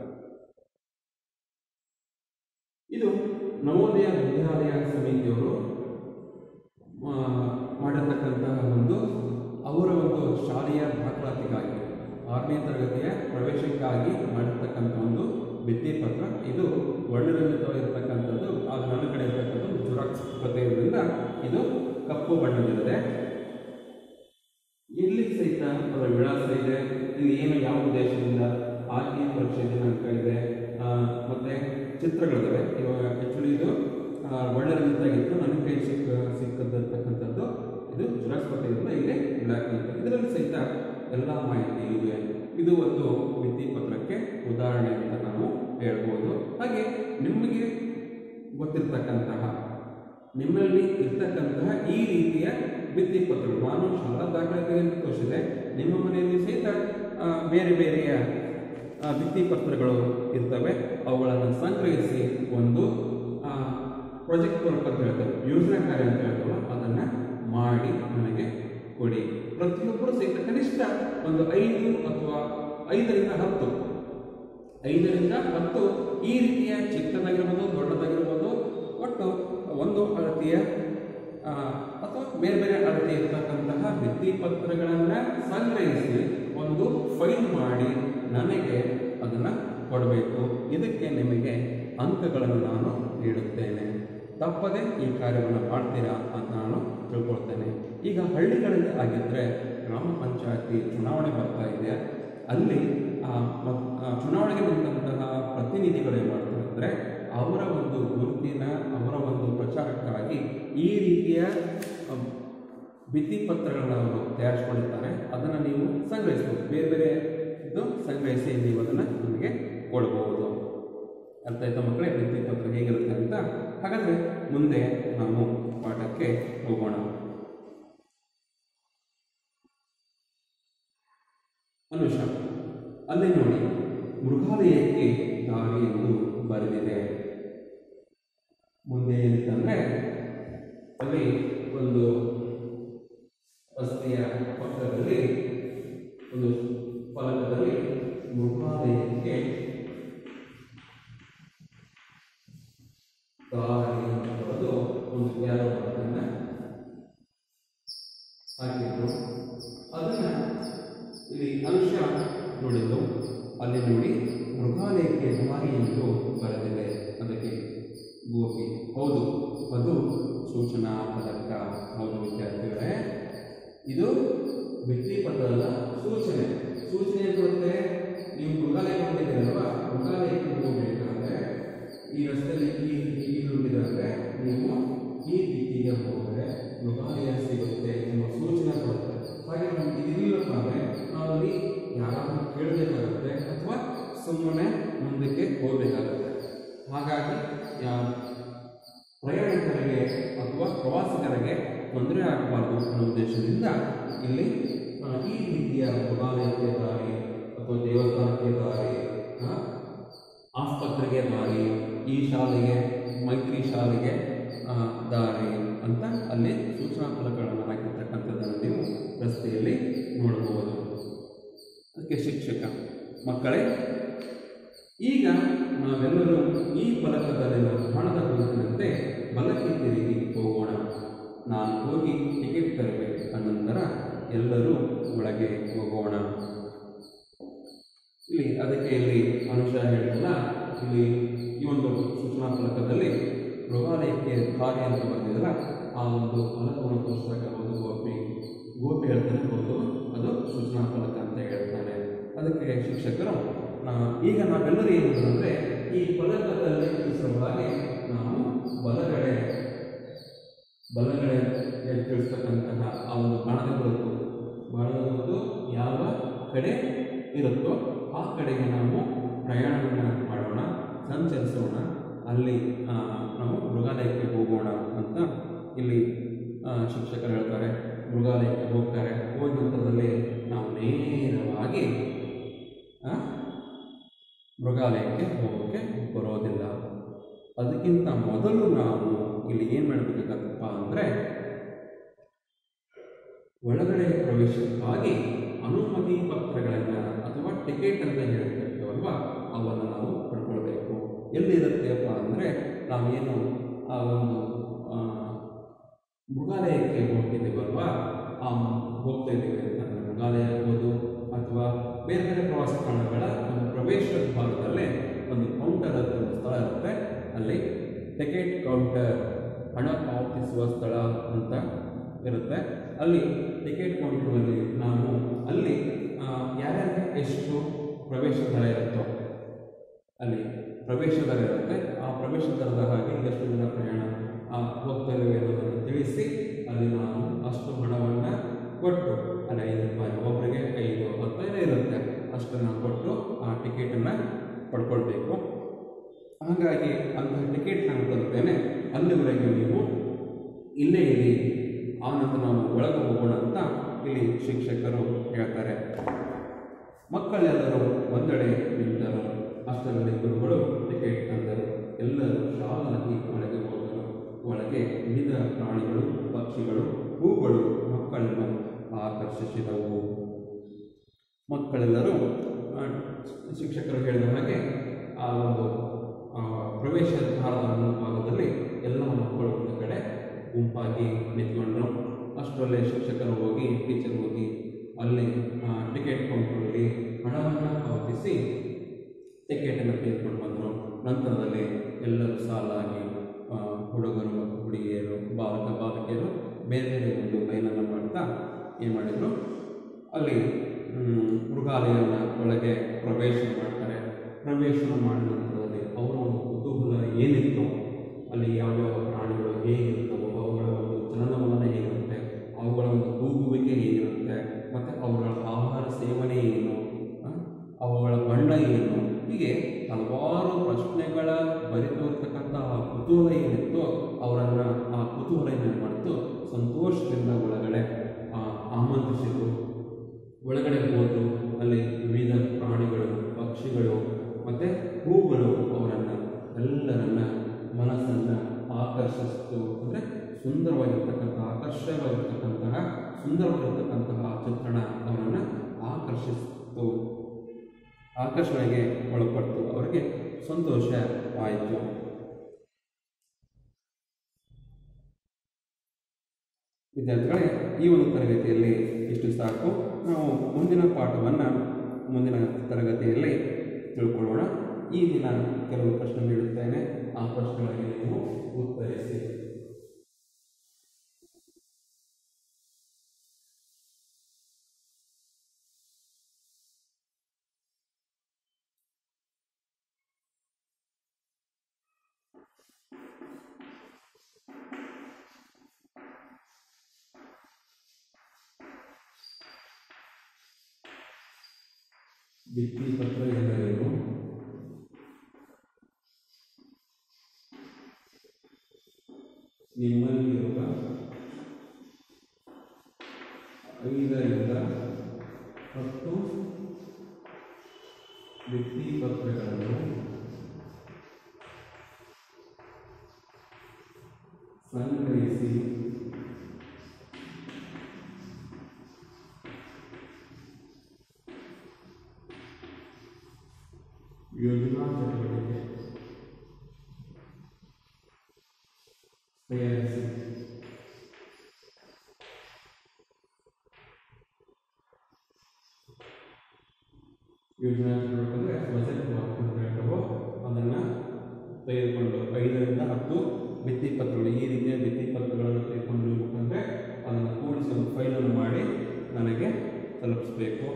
ಇದು ನವೋದಯ ವಿದ್ಯಾಲಯ ಸಮಿತಿಯವರು ಆ, ಮಾಡಿರ್ತಕ್ಕಂತಹ ಒಂದು ಅವರ ಒಂದು ಶಾಲೆಯ ದಾಖಲಾತಿಗಾಗಿ ಆರನೇ ತರಗತಿಯ ಪ್ರವೇಶಕ್ಕಾಗಿ ಮಾಡಿರ್ತಕ್ಕಂಥ ಒಂದು ಭಿತ್ತಿಪತ್ರ ಇದು ವರ್ಣರಂಜಿತವಾಗಿರ್ತಕ್ಕಂಥದ್ದು ಅದು ನನ್ನ ಕಡೆ ಇರ್ತಕ್ಕಂಥದ್ದು ಜುರಾಕ್ಸ್ ಪ್ರತಿಯಿಂದ ಇದು ಕಪ್ಪು ಬಣ್ಣದಿದೆ ಇಲ್ಲಿ ಸಹಿತ ಅದರ ವಿಳಾಸ ಇದೆ ಇದು ಏನು ಯಾವ ಉದ್ದೇಶದಿಂದ ಆಯ್ಕೆ ಪರೀಕ್ಷೆ ದಿನಾಂಕ ಇದೆ ಆ, ಮತ್ತೆ ಚಿತ್ರಗಳಿದಾವೆ ಇವಾಗ ಆ್ಯಕ್ಚುಲಿ ಇದು ಆ, ವರ್ಣರಂಜಿತಾಗಿತ್ತು ನನ್ನ ಕೈ ಸಿಕ್ಕ ಸಿಕ್ಕದಿರ್ತಕ್ಕಂಥದ್ದು ಇದು ಜುರಾಕ್ಸ್ ಪತ್ರಿಕೆಯಿಂದ ಇಲ್ಲಿ ಬ್ಲ್ಯಾಕ್ ಅಂತ ಇದರಲ್ಲಿ ಸಹಿತ ಎಲ್ಲ ಮಾಹಿತಿ ಇದೆ ಇದು ಒಂದು ಭಿತ್ತಿಪತ್ರಕ್ಕೆ ಉದಾಹರಣೆ ಅಂತ ನಾವು ಹೇಳ್ಬೋದು ಹಾಗೆ ನಿಮಗೆ ಗೊತ್ತಿರ್ತಕ್ಕಂತಹ ನಿಮ್ಮಲ್ಲಿ ಇರ್ತಕ್ಕಂತಹ ಈ ರೀತಿಯ ಭಿತ್ತಿಪತ್ರಗಳು ನಾನು ಶಾಲಾ ದಾಖಲಾತಿಯನ್ನು ತೋರಿಸಿದೆ ನಿಮ್ಮ ಮನೆಯಲ್ಲಿ ಸಹಿತ ಆ, ಬೇರೆ ಬೇರೆಯ ಆ, ಭಿತ್ತಿಪತ್ರಗಳು ಇರ್ತವೆ ಅವುಗಳನ್ನು ಸಂಗ್ರಹಿಸಿ ಒಂದು ಪ್ರಾಜೆಕ್ಟ್ ವರ್ಕ್ ಅಂತ ಹೇಳ್ತೇವೆ ಯೋಜನಾ ಕಾರ್ಯ ಅಂತ ಹೇಳ್ತೇವೆ ಅದನ್ನು ಮಾಡಿ ನನಗೆ ಕೊಡಿ ಪ್ರತಿಯೊಬ್ಬರು ಸಹಿತ ಕನಿಷ್ಠ ಒಂದು ಐದು ಅಥವಾ ಐದರಿಂದ ಹತ್ತು ಐದರಿಂದ ಹತ್ತು ಈ ರೀತಿಯ ಚಿಕ್ಕದಾಗಿರ್ಬೋದು ದೊಡ್ಡದಾಗಿರ್ಬೋದು ಒಟ್ಟು ಒಂದು ಅಳತೆಯ ಆ, ಅಥವಾ ಬೇರೆ ಬೇರೆ ಅಳತೆ ಇರತಕ್ಕಂತಹ ಭಿತ್ತಿಪತ್ರಗಳನ್ನು ಸಂಗ್ರಹಿಸಿ ಒಂದು ಫೈಲ್ ಮಾಡಿ ನನಗೆ ಅದನ್ನು ಕೊಡಬೇಕು ಇದಕ್ಕೆ ನಿಮಗೆ ಅಂಕಗಳನ್ನು ನಾನು ನೀಡುತ್ತೇನೆ ತಪ್ಪದೆ ಈ ಕಾರ್ಯವನ್ನು ಮಾಡ್ತೀರಾ ಅಂತ ನಾನು ತಿಳ್ಕೊಳ್ತೇನೆ ಈಗ ಹಳ್ಳಿಗಳಲ್ಲಿ ಆಗಿದ್ದರೆ ಗ್ರಾಮ ಪಂಚಾಯತಿ ಚುನಾವಣೆ ಬರ್ತಾ ಇದೆ ಅಲ್ಲಿ ಆ, ಮತ್- ಆ, ಚುನಾವಣೆಗೆ ಬಂದಂತಹ ಪ್ರತಿನಿಧಿಗಳು ಏನು ಮಾಡ್ತಾರೆ ಅಂದರೆ ಅವರ ಒಂದು ಗುರುತಿನ ಅವರ ಒಂದು ಪ್ರಚಾರಕ್ಕಾಗಿ ಈ ರೀತಿಯ ಆ, ಭಿತ್ತಿಪತ್ರಗಳನ್ನು ಅವರು ತಯಾರಿಸ್ಕೊಂಡಿರ್ತಾರೆ ಅದನ್ನು ನೀವು ಸಂಗ್ರಹಿಸ್ಬೋದು ಬೇರೆ ಬೇರೆ ಇದು ಸಂಗ್ರಹಿಸಿ ನೀವು ಅದನ್ನು ನಮಗೆ ಕೊಡಬಹುದು ಅರ್ಥ ಆಯ್ತಾ ಮಕ್ಕಳೇ ಭಿತ್ತಿಪತ್ರ ಹೇಗಿರುತ್ತೆ ಅಂತ ಹಾಗಾದರೆ ಮುಂದೆ ನಾವು ಪಾಠಕ್ಕೆ ಹೋಗೋಣ ಅನುಷ ಅಲ್ಲಿ ನೋಡಿ ಮೃಗಾಲಯಕ್ಕೆ ದಾರಿ ಎಂದು ಬರೆದಿದೆ ಮುಂದೆ ಏನಿತ್ತಂದರೆ ಅಲ್ಲಿ ಒಂದು ರಸ್ತೆಯ ಪಕ್ಕದಲ್ಲಿ ಒಂದು ಫಲಕದಲ್ಲಿ ಮೃಗಾಲಯಕ್ಕೆ ದಾರಿ ಅನ್ನೋದು ಒಂದು ಯಾರೋ ಬರ್ತನ್ನ ಹಾಕಿದ್ರು ಅದನ್ನ ಇಲ್ಲಿ ಅಂಶ ನೋಡಿದ್ದು ಅಲ್ಲಿ ನೋಡಿ ಮೃಗಾಲಯಕ್ಕೆ ದಾರಿ ಎಂದು ಬರೆದಿದೆ ಅದಕ್ಕೆ ಗೋಪಿ ಹೌದು ಅದು ಸೂಚನಾ ಪದಕ ಹೌದು ವಿದ್ಯಾರ್ಥಿಗಳೇ ಇದು ಭಿತ್ತಿಪತ್ರದ ಸೂಚನೆ ಸೂಚನೆ ಏನು ಕೊಡುತ್ತೆ ನೀವು ಮೃಗಾಲಯ ಹೊಂದಿದ್ದೀರಲ್ವಾ ಮೃಗಾಲಯಕ್ಕೆ ಹೋಗಬೇಕಾದ್ರೆ ಈ ರಸ್ತೆಯಲ್ಲಿ ಈ ಈ ನುಡಿದಾದ್ರೆ ನೀವು ಈ ದಿಕ್ಕಿಗೆ ಹೋದರೆ ಮೃಗಾಲಯ ಸಿಗುತ್ತೆ ಎಂಬ ಸೂಚನೆ ಕೊಡುತ್ತೆ ಹಾಗೆ ನಮ್ಗೆ ಇದಿಲ್ಲಪ್ಪ ಅಂದರೆ ನಾವಲ್ಲಿ ಯಾರಾದ್ರೂ ಕೇಳಬೇಕಾಗುತ್ತೆ ಅಥವಾ ಸುಮ್ಮನೆ ಮುಂದಕ್ಕೆ ಹೋಗಬೇಕಾಗುತ್ತೆ ಹಾಗಾಗಿ ಯಾ- ಪ್ರಯಾಣಿಕರಿಗೆ ಅಥವಾ ಪ್ರವಾಸಿಗರಿಗೆ ತೊಂದರೆ ಆಗಬಾರ್ದು ಅನ್ನೋ ಉದ್ದೇಶದಿಂದ ಇಲ್ಲಿ ಆ, ಈ ರೀತಿಯ ಮೃಗಾಲಯಕ್ಕೆ ದಾರಿ ಅಥವಾ ದೇವಸ್ಥಾನಕ್ಕೆ ದಾರಿ ಆ, ಆಸ್ಪತ್ರೆಗೆ ದಾರಿ ಈ ಶಾಲೆಗೆ ಮೈತ್ರಿ ಶಾಲೆಗೆ ಆ, ದಾರಿ ಅಂತ ಅಲ್ಲಿ ಸೂಚನಾ ಫಲಕಗಳನ್ನು ಹಾಕಿರ್ತಕ್ಕಂಥದ್ದನ್ನು ನೀವು ರಸ್ತೆಯಲ್ಲಿ ನೋಡಬಹುದು ಅದಕ್ಕೆ ಶಿಕ್ಷಕ ಮಕ್ಕಳೇ ಈಗ ನಾವೆಲ್ಲರೂ ಈ ಫಲಕದಲ್ಲಿರುವ ಹಣದ ಗುರುತಿನಂತೆ ಬಲಕ್ಕೆ ತಿರುಗಿ ಹೋಗೋಣ ನಾನು ಹೋಗಿ ಟಿಕೆಟ್ ತರಬೇಕು ಅನಂತರ ಎಲ್ಲರೂ ಒಳಗೆ ಹೋಗೋಣ ಇಲ್ಲಿ ಅದಕ್ಕೆ ಇಲ್ಲಿ ಅನುಷ ಹೇಳಿದಲ್ಲ ಇಲ್ಲಿ ಈ ಒಂದು ಸೂಚನಾ ಫಲಕದಲ್ಲಿ ಮೃಗಾಲಯಕ್ಕೆ ದಾರಿ ಅಂತ ಬಂದಿದಲ್ಲ ಆ ಒಂದು ಫಲಕವನ್ನು ತೋರಿಸಿದಾಗ ಒಂದು ಗೋಪಿ ಗೋಪಿ ಹೇಳ್ತಾನೆ ಹೌದು ಅದು ಸೂಚನಾ ಫಲಕ ಅಂತ ಹೇಳ್ತಾನೆ ಅದಕ್ಕೆ ಶಿಕ್ಷಕರು ಆ, ಈಗ ನಾವೆಲ್ಲರೂ ಏನು ಅಂದರೆ ಈ ಫಲಕದಲ್ಲಿ ತಿಳಿಸಿರುವ ಹಾಗೆ ನಾವು ಬಲಗಡೆ ಬಲಗಡೆ ತಿಳಿಸ್ತಕ್ಕಂತಹ ಆ ಒಂದು ಬಾಣದ ಗುರುತು ಬಾಣದ ಗುರುತು ಯಾವ ಕಡೆ ಇರುತ್ತೋ ಆ ಕಡೆಗೆ ನಾವು ಪ್ರಯಾಣವನ್ನು ಮಾಡೋಣ ಸಂಚರಿಸೋಣ ಅಲ್ಲಿ ಆ, ನಾವು ಮೃಗಾಲಯಕ್ಕೆ ಹೋಗೋಣ ಅಂತ ಇಲ್ಲಿ ಆ, ಶಿಕ್ಷಕರು ಹೇಳ್ತಾರೆ ಮೃಗಾಲಯಕ್ಕೆ ಹೋಗ್ತಾರೆ ಹೋದ ನಂತರದಲ್ಲಿ ನಾವು ನೇರವಾಗಿ ಆ, ಮೃಗಾಲಯಕ್ಕೆ ಹೋಗೋಕ್ಕೆ ಬರೋದಿಲ್ಲ ಅದಕ್ಕಿಂತ ಮೊದಲು ನಾವು ಇಲ್ಲಿ ಏನು ಮಾಡಬೇಕಾಗತ್ತಪ್ಪ ಅಂದರೆ ಒಳಗಡೆ ಪ್ರವೇಶಕ್ಕಾಗಿ ಅನುಮತಿ ಪತ್ರಗಳನ್ನು ಅಥವಾ ಟಿಕೆಟ್ ಅಂತ ಹೇಳ್ತಿರ್ತೀವಲ್ವ ಅವನ್ನು ನಾವು ಪಡ್ಕೊಳ್ಬೇಕು ಎಲ್ಲಿರುತ್ತೆಪ್ಪ ಅಂದರೆ ನಾವೇನು ಆ ಒಂದು ಆ, ಮೃಗಾಲಯಕ್ಕೆ ಹೋಗ್ತಿದ್ದೀವಲ್ವ ಆ ಹೋಗ್ತಾ ಇದ್ದೀವಿ ಅಂತಂದರೆ ಮೃಗಾಲಯ ಆಗ್ಬೋದು ಅಥವಾ ಬೇರೆ ಬೇರೆ ಪ್ರವಾಸ ತಾಣಗಳ ಒಂದು ಪ್ರವೇಶದ ಭಾಗದಲ್ಲೇ ಒಂದು ಕೌಂಟರ್ ಅಂತ ಒಂದು ಸ್ಥಳ ಇರುತ್ತೆ ಅಲ್ಲಿ ಟಿಕೆಟ್ ಕೌಂಟರ್ ಹಣ ಪಾವತಿಸುವ ಸ್ಥಳ ಅಂತ ಇರುತ್ತೆ ಅಲ್ಲಿ ಟಿಕೆಟ್ ಕೌಂಟರ್ನಲ್ಲಿ ನಾವು ಅಲ್ಲಿ ಆ, ಯಾರ್ಯಾರಿಗೆ ಎಷ್ಟು ಪ್ರವೇಶ ದರ ಇರುತ್ತೋ ಅಲ್ಲಿ ಪ್ರವೇಶ ದರ ಇರುತ್ತೆ ಆ ಪ್ರವೇಶ ದರದ ಹಾಗೆ ಎಷ್ಟು ದಿನ ಪ್ರಯಾಣ ಆ, ಹೋಗ್ತಾ ಇದ್ದೇವೆ ಅನ್ನೋದನ್ನು ತಿಳಿಸಿ ಅಲ್ಲಿ ನಾವು ಅಷ್ಟು ಹಣವನ್ನು ಕೊಟ್ಟು ಅಲ್ಲಿ ಐದು ರೂಪಾಯಿ ಒಬ್ಬರಿಗೆ ಐದು ಹತ್ತೈದು ಇರುತ್ತೆ ಅಷ್ಟನ್ನು ಕೊಟ್ಟು ಆ ಟಿಕೆಟನ್ನು ಪಡ್ಕೊಳ್ಬೇಕು ಹಾಗಾಗಿ ಅಂತಹ ಟಿಕೆಟ್ ನಾನು ತರುತ್ತೇನೆ ಅಲ್ಲಿವರೆಗೆ ನೀವು ಇಲ್ಲೇ ಇರಿ ಆನಂತರ ನಾವು ಒಳಗೆ ಹೋಗೋಣ ಅಂತ ಇಲ್ಲಿ ಶಿಕ್ಷಕರು ಹೇಳ್ತಾರೆ ಮಕ್ಕಳೆಲ್ಲರೂ ಒಂದೆಡೆ ನಿಂತರು ಅಷ್ಟರಲ್ಲಿ ಗುರುಗಳು ಟಿಕೆಟ್ ತಂದರು ಎಲ್ಲರೂ ಶಾಲಾಗಿ ಒಳಗೆ ಹೋದರು ಒಳಗೆ ವಿವಿಧ ಪ್ರಾಣಿಗಳು ಪಕ್ಷಿಗಳು ಹೂಗಳು ಮಕ್ಕಳನ್ನು ಆಕರ್ಷಿಸಿದವು ಮಕ್ಕಳೆಲ್ಲರೂ ಆ, ಶಿಕ್ಷಕರು ಹೇಳಿದ ಹಾಗೆ ಆ ಒಂದು ಆ, ಪ್ರವೇಶ ದ್ವಾರದ ಮುಂಭಾಗದಲ್ಲಿ ಎಲ್ಲ ಮಕ್ಕಳು ಒಂದು ಕಡೆ ಗುಂಪಾಗಿ ನಿಂತ್ಕೊಂಡ್ರು ಅಷ್ಟರಲ್ಲೇ ಶಿಕ್ಷಕರು ಹೋಗಿ ಟೀಚರ್ ಹೋಗಿ ಅಲ್ಲಿ ಆ, ಟಿಕೆಟ್ ಕೌಂಟರಲ್ಲಿ ಹಣವನ್ನು ಪಾವತಿಸಿ ಟಿಕೆಟನ್ನು ತೆಗೆದುಕೊಂಡು ಬಂದರು ನಂತರದಲ್ಲಿ ಎಲ್ಲರೂ ಸಾಲಾಗಿ ಆ, ಹುಡುಗರು ಮತ್ತು ಹುಡುಗಿಯರು ಬಾಲಕ ಬಾಲಕಿಯರು ಬೇರೆ ಬೇರೆ ಒಂದು ಲೈನನ್ನು ಮಾಡ್ತಾ ಏನು ಮಾಡಿದರು ಅಲ್ಲಿ ಮ್, ಮೃಗಾಲಯದ ಒಳಗೆ ಪ್ರವೇಶ ಮಾಡ್ತಾರೆ ಪ್ರವೇಶ ಮಾಡಿದ ನಂತರದಲ್ಲಿ ಅವರ ಒಂದು ಕುತೂಹಲ ಏನಿತ್ತು ಅಲ್ಲಿ ಯಾವ್ಯಾವ ಪ್ರಾಣಿಗಳು ಹೇಗಿರ್ತವೋ ಅವುಗಳ ಒಂದು ಚಲನವಲನ ಹೇಗಿರುತ್ತೆ ಅವುಗಳ ಒಂದು ಕೂಗುವಿಕೆ ಹೇಗಿರುತ್ತೆ ಮತ್ತು ಅವುಗಳ ಆಹಾರ ಸೇವನೆ ಏನು ಆ, ಅವುಗಳ ಬಣ್ಣ ಏನು ಹೀಗೆ ಹಲವಾರು ಪ್ರಶ್ನೆಗಳ ಬರಿತಿರ್ತಕ್ಕಂಥ ಆ ಕುತೂಹಲ ಏನಿತ್ತು ಅವರನ್ನು ಆ ಕುತೂಹಲ ಏನು ಮಾಡಿತು ಸಂತೋಷದಿಂದ ಒಳಗಡೆ ಆ, ಆಮಂತ್ರಿಸಿತು ಒಳಗಡೆ ಹೋದ್ರು ಅಲ್ಲಿ ವಿವಿಧ ಪ್ರಾಣಿಗಳು ಪಕ್ಷಿಗಳು ಮತ್ತು ಹೂಗಳು ಅವರನ್ನು ಎಲ್ಲರನ್ನ ಮನಸ್ಸನ್ನು ಆಕರ್ಷಿಸಿತು ಅಂದರೆ ಸುಂದರವಾಗಿರ್ತಕ್ಕಂತಹ ಆಕರ್ಷವಾಗಿರ್ತಕ್ಕಂತಹ ಸುಂದರವಾಗಿರ್ತಕ್ಕಂತಹ ಚಿತ್ರಣ ಅವರನ್ನು ಆಕರ್ಷಿಸಿತು ಆಕರ್ಷಣೆಗೆ ಒಳಪಟ್ಟು ಅವರಿಗೆ ಸಂತೋಷವಾಯಿತು ವಿದ್ಯಾರ್ಥಿಗಳೇ ಈ ಒಂದು ತರಗತಿಯಲ್ಲಿ ಇಷ್ಟು ಸಾಕು ನಾವು ಮುಂದಿನ ಪಾಠವನ್ನು ಮುಂದಿನ ತರಗತಿಯಲ್ಲಿ ತಿಳ್ಕೊಳ್ಳೋಣ ಈ ದಿನ ಕೆಲವು ಪ್ರಶ್ನೆ ನೀಡುತ್ತೇನೆ ಆ ಪ್ರಶ್ನೆಗಳಿಗೆ ನೀವು ಉತ್ತರಿಸಿ ಭಿತ್ತಿ ಪತ್ರ ಎಂದರೇನು ನಿಮ್ಮಲ್ಲಿರುವ ಐದರಿಂದ ಹತ್ತು ಭಿತ್ತಿ ಪತ್ರಗಳನ್ನು ಸಂಗ್ರಹಿಸಿ ಯೋಜನಾ ಚಟುವಟಿಕೆ ತಯಾರಿಸಿ ಯೋಜನಾ ಚಟುವಟಿಕೆ ಅಂದರೆ ಬಜೆಟ್ ವರ್ಕ್ ಅಂತ ಹೇಳ್ತಾವೋ ಅದನ್ನು ತೆಗೆದುಕೊಂಡು ಐದರಿಂದ ಹತ್ತು ಭಿತ್ತಿ ಪತ್ರಗಳು ಈ ರೀತಿಯ ಭಿತ್ತಿ ಪತ್ರಗಳನ್ನು ತೆಗೆದುಕೊಂಡು ಹೋಗ್ಬೇಕಂದ್ರೆ ಅದನ್ನು ಕೂಡಿಸಿ ಒಂದು ಫೈಲನ್ನು ಮಾಡಿ ನನಗೆ ತಲುಪಿಸಬೇಕು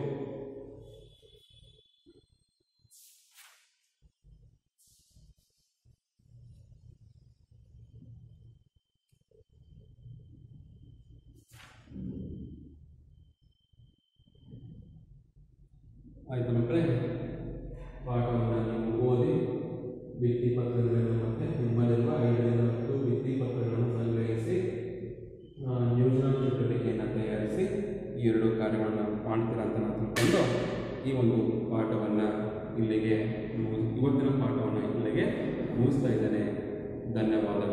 ಆಯಿತು ಮಕ್ಕಳೇ ಪಾಠವನ್ನು ನೀವು ಓದಿ ಭಿತ್ತಿ ಪತ್ರಗಳನ್ನು ಮತ್ತು ನಿಮ್ಮಲ್ಲಿರುವ ಐದರಿಂದ ಹತ್ತು ಭಿತ್ತಿ ಪತ್ರಗಳನ್ನು ಸಂಗ್ರಹಿಸಿ ಆ, ಯೋಜನಾ ಚಟುವಟಿಕೆಯನ್ನು ತಯಾರಿಸಿ ಈ ಎರಡು ಕಾರ್ಯಗಳನ್ನು ಮಾಡ್ತೀರಾ ಅಂತ ನಾನು ತಿಳ್ಕೊಂಡು ಈ ಒಂದು ಪಾಠವನ್ನು ಇಲ್ಲಿಗೆ ಮುಗಿಸ್ ಇವತ್ತಿನ ಪಾಠವನ್ನು ಇಲ್ಲಿಗೆ ಮುಗಿಸ್ತಾ ಇದ್ದೇನೆ ಧನ್ಯವಾದಗಳು